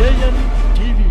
JN TV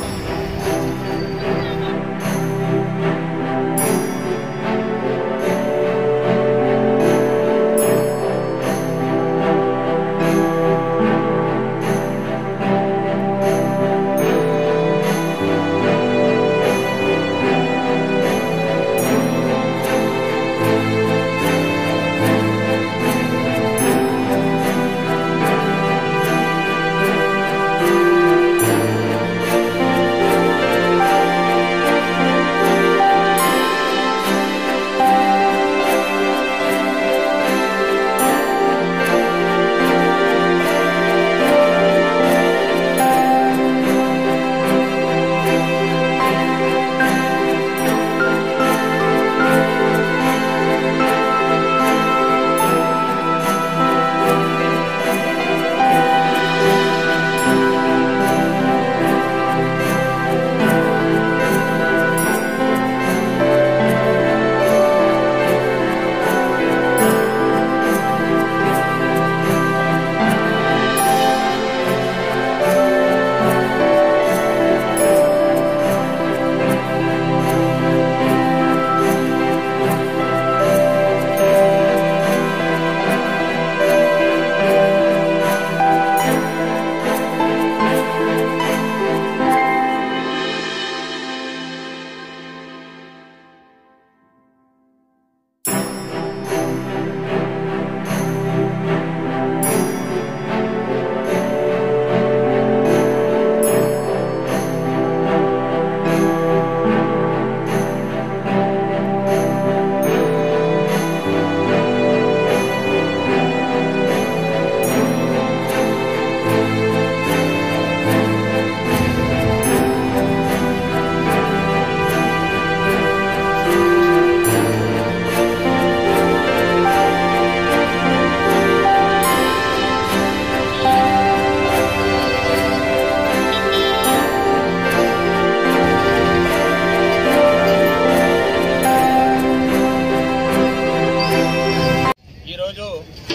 ఈరోజు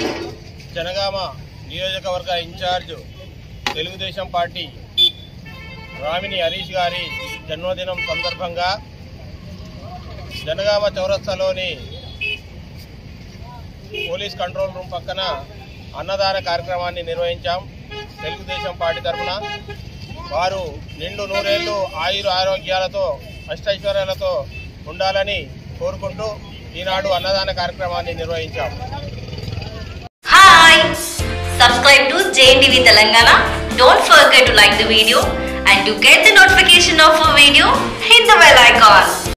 జనగామ నియోజకవర్గ incharge Telugu Desam party Ramini Harish గారి జన్మదినం సందర్భంగా జనగామ చౌరస్తాలోని పోలీస్ కంట్రోల్ రూమ్ పక్కన అన్నదాన కార్యక్రమాన్ని నిర్వహించాం తెలుగుదేశం పార్టీ తరఫున వారు నిండు నూరేళ్లు ఆయుర ఆరోగ్యాలతో అష్టైశ్వర్యాలతో ఉండాలని కోరుకుంటూ ఈనాడు అన్నదాన కార్యక్రమాన్ని నిర్వహించాం Hi! Subscribe to JNTV Telangana. Don't forget to like the video and to get the notification of a video, hit the bell icon.